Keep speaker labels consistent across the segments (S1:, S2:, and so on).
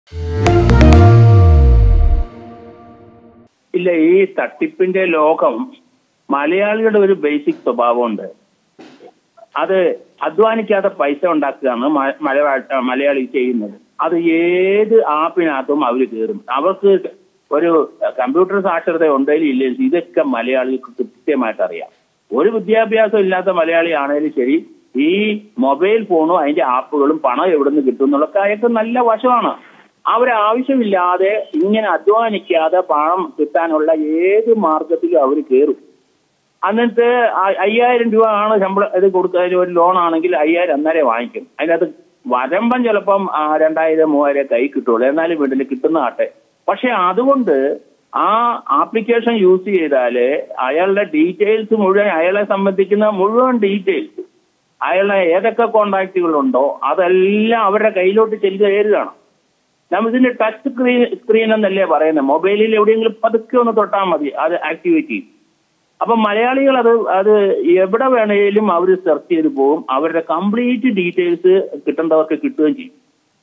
S1: ഇല്ല ഈ തട്ടിപ്പിന്റെ ലോകം മലയാളികളുടെ ഒരു ബേസിക് സ്വഭാവമുണ്ട് അത് അധ്വാനിക്കാതെ പൈസ ഉണ്ടാക്കുകയാണ് മ- മലയാള മലയാളി ചെയ്യുന്നത് അത് ഏത് ആപ്പിനകത്തും അവർ കയറും അവർക്ക് ഒരു കമ്പ്യൂട്ടർ സാക്ഷരത ഉണ്ടെങ്കിലും ഇല്ലെങ്കിൽ ഇതൊക്കെ മലയാളികൾക്ക് കൃത്യമായിട്ട് അറിയാം ഒരു വിദ്യാഭ്യാസം ഇല്ലാത്ത മലയാളി ആണെങ്കിലും ശരി ഈ മൊബൈൽ ഫോണും അതിന്റെ ആപ്പുകളും പണം എവിടെ നിന്ന് കിട്ടും എന്നുള്ള കാര്യമൊക്കെ നല്ല വശമാണ് അവരാവശ്യമില്ലാതെ ഇങ്ങനെ അധ്വാനിക്കാതെ പണം കിട്ടാനുള്ള ഏത് മാർഗത്തിലും അവർ കയറും എന്നിട്ട് ആ- അയ്യായിരം രൂപ ആണ് ശമ്പളം ഇത് കൊടുത്തതിൽ ഒരു ലോൺ ആണെങ്കിൽ അയ്യായിരം അന്നേരം വാങ്ങിക്കും അതിനകത്ത് വരമ്പം ചിലപ്പം ആ, രണ്ടായിരം മൂവായിരം കൈ കിട്ടുള്ളൂ എന്നാലും വീട്ടിൽ കിട്ടുന്ന ആട്ടെ പക്ഷെ അതുകൊണ്ട് ആ ആപ്ലിക്കേഷൻ യൂസ് ചെയ്താല് അയാളുടെ ഡീറ്റെയിൽസ് മുഴുവൻ അയാളെ സംബന്ധിക്കുന്ന മുഴുവൻ ഡീറ്റെയിൽസ് അയാളുടെ ഏതൊക്കെ കോണ്ടാക്റ്റുകളുണ്ടോ അതെല്ലാം അവരുടെ കയ്യിലോട്ട് ചെല്ലുക കയറുകയാണ് നമ്മൾ ഇതിന്റെ ടച്ച് സ്ക്രീൻ സ്ക്രീൻ എന്നല്ലേ പറയുന്നത് മൊബൈലിൽ എവിടെയെങ്കിലും പതുക്കെ ഒന്ന് തൊട്ടാൽ മതി അത് ആക്ടിവേറ്റ് ചെയ്യും അപ്പൊ മലയാളികൾ അത് അത് എവിടെ വേണേലും അവർ സെർച്ച് ചെയ്ത് പോകും അവരുടെ കംപ്ലീറ്റ് ഡീറ്റെയിൽസ് കിട്ടേണ്ടവർക്ക് കിട്ടുകയും ചെയ്യും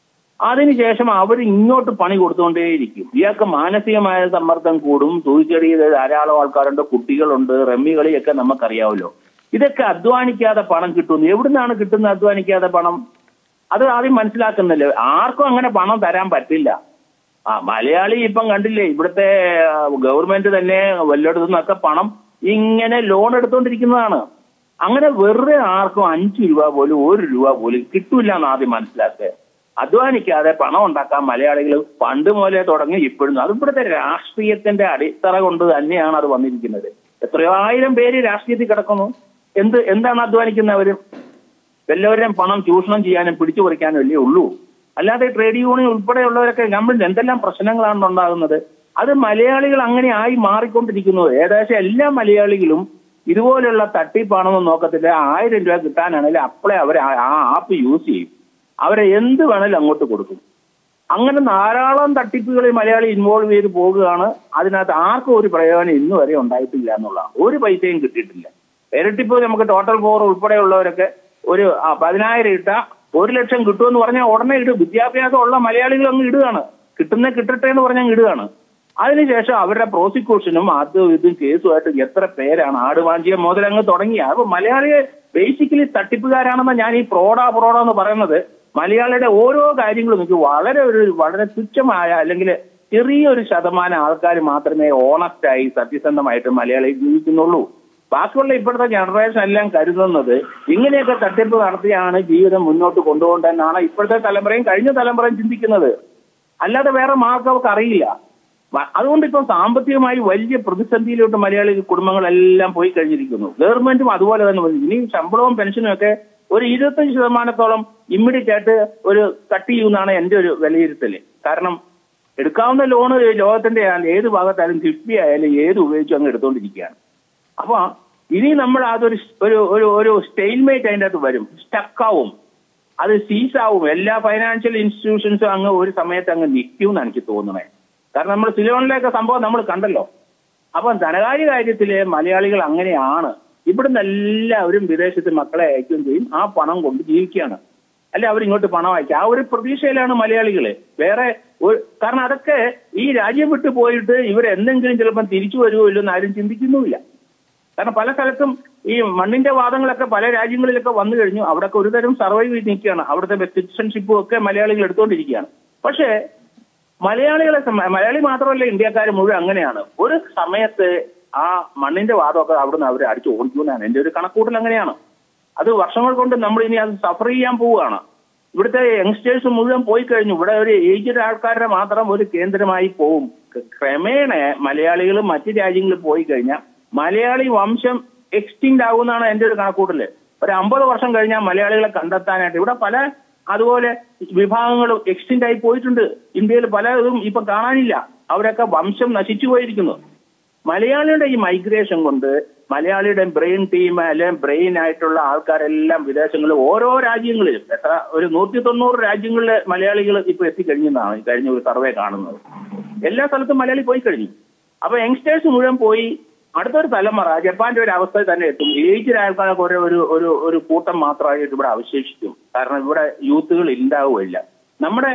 S1: അതിനുശേഷം അവർ ഇങ്ങോട്ട് പണി കൊടുത്തുകൊണ്ടേയിരിക്കും ഇയാൾക്ക് മാനസികമായ സമ്മർദ്ദം കൂടും സൂയിസൈഡ് ചെയ്ത ധാരാളം ആൾക്കാരുണ്ട് കുട്ടികളുണ്ട് റമ്മി കളിയൊക്കെ നമുക്കറിയാമല്ലോ ഇതൊക്കെ അധ്വാനിക്കാതെ പണം കിട്ടുന്നു എവിടുന്നാണ് കിട്ടുന്നത് അധ്വാനിക്കാതെ പണം അത് ആദ്യം മനസ്സിലാക്കുന്നില്ല ആർക്കും അങ്ങനെ പണം തരാൻ പറ്റില്ല ആ മലയാളി ഇപ്പം കണ്ടില്ലേ ഇവിടുത്തെ ഗവൺമെന്റ് തന്നെ വല്ലയിടത്തു നിന്നൊക്കെ പണം ഇങ്ങനെ ലോൺ എടുത്തുകൊണ്ടിരിക്കുന്നതാണ് അങ്ങനെ വെറുതെ ആർക്കും അഞ്ചു രൂപ പോലും ഒരു രൂപ പോലും കിട്ടൂല എന്ന് ആദ്യം മനസ്സിലാക്കുക അധ്വാനിക്കാതെ പണം ഉണ്ടാക്കാൻ മലയാളികൾ പണ്ട് മുതലേ തുടങ്ങി ഇപ്പോഴും അത് ഇവിടുത്തെ രാഷ്ട്രീയത്തിന്റെ അടിത്തറ കൊണ്ട് തന്നെയാണ് അത് വന്നിരിക്കുന്നത് എത്രയോ ആയിരം പേര് രാഷ്ട്രീയത്തിൽ കിടക്കുന്നു എന്ത് എന്താണ് അധ്വാനിക്കുന്നവര് എല്ലാവരുടെയും പണം ചൂഷണം ചെയ്യാനും പിടിച്ചു പറിക്കാനും അല്ലേ ഉള്ളൂ അല്ലാതെ ട്രേഡ് യൂണിയൻ ഉൾപ്പെടെയുള്ളവരൊക്കെ ഗവൺമെന്റ് എന്തെല്ലാം പ്രശ്നങ്ങളാണ് ഉണ്ടാകുന്നത് അത് മലയാളികൾ അങ്ങനെ ആയി മാറിക്കൊണ്ടിരിക്കുന്നു ഏകദേശം എല്ലാ മലയാളികളും ഇതുപോലുള്ള തട്ടിപ്പാണെന്ന് നോക്കത്തില്ല ആയിരം രൂപ കിട്ടാനാണെങ്കിൽ അപ്പോഴേ അവർ ആ ആപ്പ് യൂസ് ചെയ്യും അവരെ എന്ത് വേണേലും അങ്ങോട്ട് കൊടുക്കും അങ്ങനെ ധാരാളം തട്ടിപ്പുകളിൽ മലയാളി ഇൻവോൾവ് ചെയ്ത് പോകുകയാണ് അതിനകത്ത് ആർക്കും ഒരു പ്രയോജനം ഇന്ന് വരെ ഉണ്ടായിട്ടില്ല എന്നുള്ളതാണ് ഒരു പൈസയും കിട്ടിയിട്ടില്ല ഇരട്ടിപ്പ് നമുക്ക് ടോട്ടൽ ഫോർ ഉൾപ്പെടെയുള്ളവരൊക്കെ ഒരു ആ, പതിനായിരം ഇട്ട ഒരു ലക്ഷം കിട്ടുമെന്ന് പറഞ്ഞാൽ ഉടനെ ഇടും വിദ്യാഭ്യാസം ഉള്ള മലയാളികൾ അങ്ങ് ഇടുകയാണ് കിട്ടുന്ന കിട്ടട്ടെ എന്ന് പറഞ്ഞാൽ അങ്ങ് ഇടുകയാണ് അതിനുശേഷം അവരുടെ പ്രോസിക്യൂഷനും അതും ഇതും കേസുമായിട്ട് എത്ര പേരാണ് ആടുവാഞ്ചിയ മുതൽ അങ്ങ് തുടങ്ങിയ അപ്പൊ മലയാളിയെ ബേസിക്കലി തട്ടിപ്പുകാരാണെന്ന് ഞാൻ ഈ ഫ്രോഡാ ഫ്രോഡാ എന്ന് പറയുന്നത് മലയാളിയുടെ ഓരോ കാര്യങ്ങളും എനിക്ക് വളരെ ഒരു വളരെ തുച്ഛമായ അല്ലെങ്കിൽ ചെറിയൊരു ശതമാനം ആൾക്കാർ മാത്രമേ ഓണസ്റ്റായി സത്യസന്ധമായിട്ട് മലയാളി ജീവിക്കുന്നുള്ളൂ ബാക്കിയുള്ള ഇപ്പോഴത്തെ ജനറേഷൻ എല്ലാം കരുതുന്നത് ഇങ്ങനെയൊക്കെ തട്ടിപ്പ് നടത്തിയാണ് ജീവിതം മുന്നോട്ട് കൊണ്ടുപോകേണ്ടതെന്നാണ് ഇപ്പോഴത്തെ തലമുറയും കഴിഞ്ഞ തലമുറയും ചിന്തിക്കുന്നത് അല്ലാതെ വേറെ മാർഗം അവർക്ക് അറിയില്ല വ- അതുകൊണ്ട് ഇപ്പം സാമ്പത്തികമായി വലിയ പ്രതിസന്ധിയിലോട്ട് മലയാളി കുടുംബങ്ങളെല്ലാം പോയി കഴിഞ്ഞിരിക്കുന്നു ഗവൺമെന്റും അതുപോലെ തന്നെ വന്നു. ഇനി ശമ്പളവും പെൻഷനും ഒക്കെ ഒരു ഇരുപത്തഞ്ച് ശതമാനത്തോളം ഇമ്മീഡിയറ്റ് ആയിട്ട് ഒരു കട്ട് ചെയ്യുമെന്നാണ് എന്റെ ഒരു വിലയിരുത്തല് കാരണം എടുക്കാവുന്ന ലോണ് ലോകത്തിന്റെ ഏത് ഭാഗത്തായാലും കിഫ്ബി ആയാലും ഏത് ഉപയോഗിച്ചും അങ്ങ് എടുത്തുകൊണ്ടിരിക്കുകയാണ് അപ്പൊ ഇനി നമ്മൾ അതൊരു ഒരു ഒരു ഒരു സ്റ്റെയിൽമേറ്റ് അതിൻ്റെ അകത്ത് വരും സ്റ്റക്കാവും അത് സീസാവും എല്ലാ ഫൈനാൻഷ്യൽ ഇൻസ്റ്റിറ്റ്യൂഷൻസും അങ്ങ് ഒരു സമയത്ത് അങ്ങ് നിൽക്കും എന്നാണ് എനിക്ക് തോന്നുന്നത് കാരണം നമ്മൾ സിലോണിലേക്ക് സംഭവം നമ്മൾ കണ്ടല്ലോ അപ്പം ധനകാര്യ കാര്യത്തില് മലയാളികൾ അങ്ങനെയാണ് ഇവിടുന്ന് എല്ലാവരും വിദേശത്ത് മക്കളെ അയക്കുകയും ചെയ്യും ആ പണം കൊണ്ട് ജീവിക്കുകയാണ് അല്ലെ അവരിങ്ങോട്ട് പണം അയക്കുക ആ ഒരു പ്രതീക്ഷയിലാണ് മലയാളികള് വേറെ ഒരു- കാരണം അതൊക്കെ ഈ രാജ്യം വിട്ടു പോയിട്ട് ഇവർ എന്തെങ്കിലും ചിലപ്പം തിരിച്ചു വരുമോ ഇല്ലെന്ന് ആരും ചിന്തിക്കുന്നുമില്ല കാരണം പല സ്ഥലത്തും ഈ മണ്ണിന്റെ വാദങ്ങളൊക്കെ പല രാജ്യങ്ങളിലൊക്കെ വന്നു കഴിഞ്ഞു അവിടെയൊക്കെ ഒരു തരം സർവൈവ് ചെയ്ത് നിൽക്കുകയാണ് അവിടുത്തെ സിറ്റിസൺഷിപ്പും ഒക്കെ മലയാളികൾ എടുത്തുകൊണ്ടിരിക്കുകയാണ് പക്ഷേ മലയാളികളെ സംബ- മലയാളി മാത്രമല്ല ഇന്ത്യക്കാർ മുഴുവൻ അങ്ങനെയാണ് ഒരു സമയത്ത് ആ മണ്ണിന്റെ വാദമൊക്കെ അവിടുന്ന് അവർ അടിച്ചു ഓടിക്കുമെന്നാണ് എന്റെ ഒരു കണക്കൂട്ടൽ അങ്ങനെയാണ് അത് വർഷങ്ങൾ കൊണ്ട് നമ്മൾ ഇനി അത് സഫർ ചെയ്യാൻ പോവുകയാണ് ഇവിടുത്തെ യങ്സ്റ്റേഴ്സ് മുഴുവൻ പോയി കഴിഞ്ഞു ഇവിടെ ഒരു ഏജ്ഡ് ആൾക്കാരുടെ മാത്രം ഒരു കേന്ദ്രമായി പോവും ക- ക്രമേണ മലയാളികൾ മറ്റു രാജ്യങ്ങളിൽ പോയി കഴിഞ്ഞാൽ മലയാളി വംശം എക്സ്റ്റിങ്ഡ് ആകുമെന്നാണ് എന്റെ ഒരു കണക്കൂട്ടല് ഒരു അമ്പത് വർഷം കഴിഞ്ഞാൽ മലയാളികളെ കണ്ടെത്താനായിട്ട് ഇവിടെ പല അതുപോലെ വിഭാഗങ്ങളും എക്സ്റ്റിൻഡ് ആയി പോയിട്ടുണ്ട് ഇന്ത്യയിൽ പലതും ഇപ്പൊ കാണാനില്ല അവരൊക്കെ വംശം നശിച്ചു പോയിരിക്കുന്നു മലയാളിയുടെ ഈ മൈഗ്രേഷൻ കൊണ്ട് മലയാളിയുടെ ബ്രെയിൻ ടീം അല്ലെങ്കിൽ ബ്രെയിൻ ആയിട്ടുള്ള ആൾക്കാരെല്ലാം വിദേശങ്ങളിൽ ഓരോ രാജ്യങ്ങളിലും എത്ര ഒരു നൂറ്റി തൊണ്ണൂറ് രാജ്യങ്ങളിലെ മലയാളികൾ ഇപ്പൊ എത്തിക്കഴിഞ്ഞെന്നാണ് ഈ കഴിഞ്ഞ ഒരു സർവേ കാണുന്നത് എല്ലാ സ്ഥലത്തും മലയാളി പോയി കഴിഞ്ഞു അപ്പൊ യങ്സ്റ്റേഴ്സ് മുഴുവൻ പോയി അടുത്തൊരു തലമുറ ജപ്പാന്റെ ഒരു അവസ്ഥ തന്നെ എത്തും ഏജ്ഡ് ആൾക്കാരൊക്കെ ഒരു ഒരു ഒരു ഒരു കൂട്ടം മാത്രമായിട്ട് ഇവിടെ അവശേഷിക്കും കാരണം ഇവിടെ യൂത്തുകൾ ഉണ്ടാവുകയില്ല നമ്മുടെ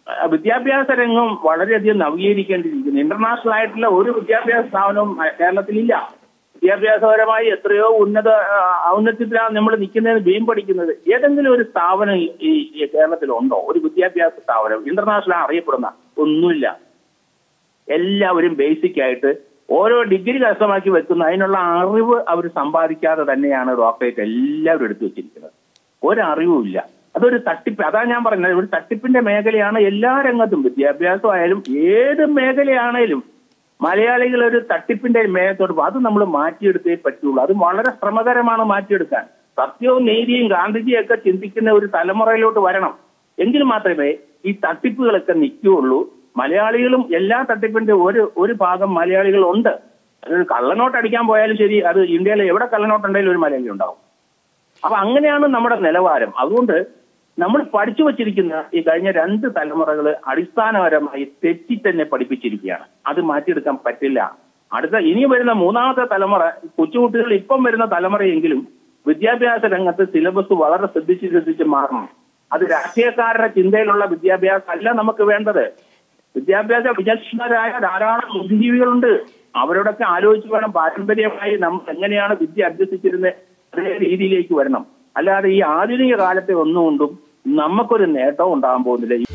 S1: ആ, വിദ്യാഭ്യാസ രംഗം വളരെയധികം നവീകരിക്കേണ്ടിയിരിക്കുന്നു ഇന്റർനാഷണൽ ആയിട്ടുള്ള ഒരു വിദ്യാഭ്യാസ സ്ഥാപനവും ആ, കേരളത്തിലില്ല വിദ്യാഭ്യാസപരമായി എത്രയോ ഉന്നത ആ, ഔന്നത്യത്തിലാണ് നമ്മൾ നിൽക്കുന്നതിന് ബീം പഠിക്കുന്നത് ഏതെങ്കിലും ഒരു സ്ഥാപനം ഈ- ഈ ഈ കേരളത്തിലുണ്ടോ ഒരു വിദ്യാഭ്യാസ സ്ഥാപനം ഇന്റർനാഷണൽ അറിയപ്പെടുന്ന ഒന്നുമില്ല എല്ലാവരും ബേസിക് ആയിട്ട് ഓരോ ഡിഗ്രി കരസ്ഥമാക്കി വെക്കുന്ന അതിനുള്ള അറിവ് അവർ സമ്പാദിക്കാതെ തന്നെയാണ് ഡോക്ടറേറ്റ് എല്ലാവരും എടുത്തു വെച്ചിരിക്കുന്നത് ഒരറിവും ഇല്ല അതൊരു തട്ടിപ്പ് അതാ ഞാൻ പറഞ്ഞത് ഒരു തട്ടിപ്പിന്റെ മേഖലയാണ് എല്ലാ രംഗത്തും വിദ്യാഭ്യാസമായാലും ഏത് മേഖലയാണേലും മലയാളികൾ ഒരു തട്ടിപ്പിന്റെ മേഖലത്തോട് പോകും. അത് നമ്മൾ മാറ്റിയെടുത്തേ പറ്റുള്ളൂ അത് വളരെ ശ്രമകരമാണ് മാറ്റിയെടുക്കാൻ സത്യവും നീതിയും ഗാന്ധിജിയും ഒക്കെ ചിന്തിക്കുന്ന ഒരു തലമുറയിലോട്ട് വരണം എങ്കിൽ മാത്രമേ ഈ തട്ടിപ്പുകളൊക്കെ നിൽക്കുകയുള്ളൂ മലയാളികളും എല്ലാ തട്ടിപ്പിന്റെ ഒരു ഒരു ഭാഗം മലയാളികൾ ഉണ്ട് അതൊരു കള്ളനോട്ട് അടിക്കാൻ പോയാലും ശരി അത് ഇന്ത്യയിൽ എവിടെ കള്ളനോട്ടുണ്ടെങ്കിലും ഒരു മലയാളി ഉണ്ടാവും അപ്പൊ അങ്ങനെയാണ് നമ്മുടെ നിലവാരം അതുകൊണ്ട് നമ്മൾ പഠിച്ചു വച്ചിരിക്കുന്ന ഈ കഴിഞ്ഞ രണ്ട് തലമുറകൾ അടിസ്ഥാനപരമായി തെറ്റി തന്നെ പഠിപ്പിച്ചിരിക്കുകയാണ് അത് മാറ്റിയെടുക്കാൻ പറ്റില്ല അടുത്ത ഇനി വരുന്ന മൂന്നാമത്തെ തലമുറ കൊച്ചുകുട്ടികൾ ഇപ്പം വരുന്ന തലമുറയെങ്കിലും വിദ്യാഭ്യാസ രംഗത്ത് സിലബസ് വളരെ ശ്രദ്ധിച്ച് ശ്രദ്ധിച്ച് മാറണം അത് രാഷ്ട്രീയക്കാരുടെ ചിന്തയിലുള്ള വിദ്യാഭ്യാസം അല്ല നമുക്ക് വേണ്ടത് വിദ്യാഭ്യാസ വിചക്ഷണരായ ധാരാളം ബുദ്ധിജീവികളുണ്ട് അവരോടൊക്കെ ആലോചിച്ച് വേണം പാരമ്പര്യമായി നമ്മൾ എങ്ങനെയാണ് വിദ്യ അഭ്യസിച്ചിരുന്നത് അതേ രീതിയിലേക്ക് വരണം അല്ലാതെ ഈ ആധുനിക കാലത്തെ ഒന്നുകൊണ്ടും നമുക്കൊരു നേട്ടവും ഉണ്ടാകാൻ പോകുന്നില്ല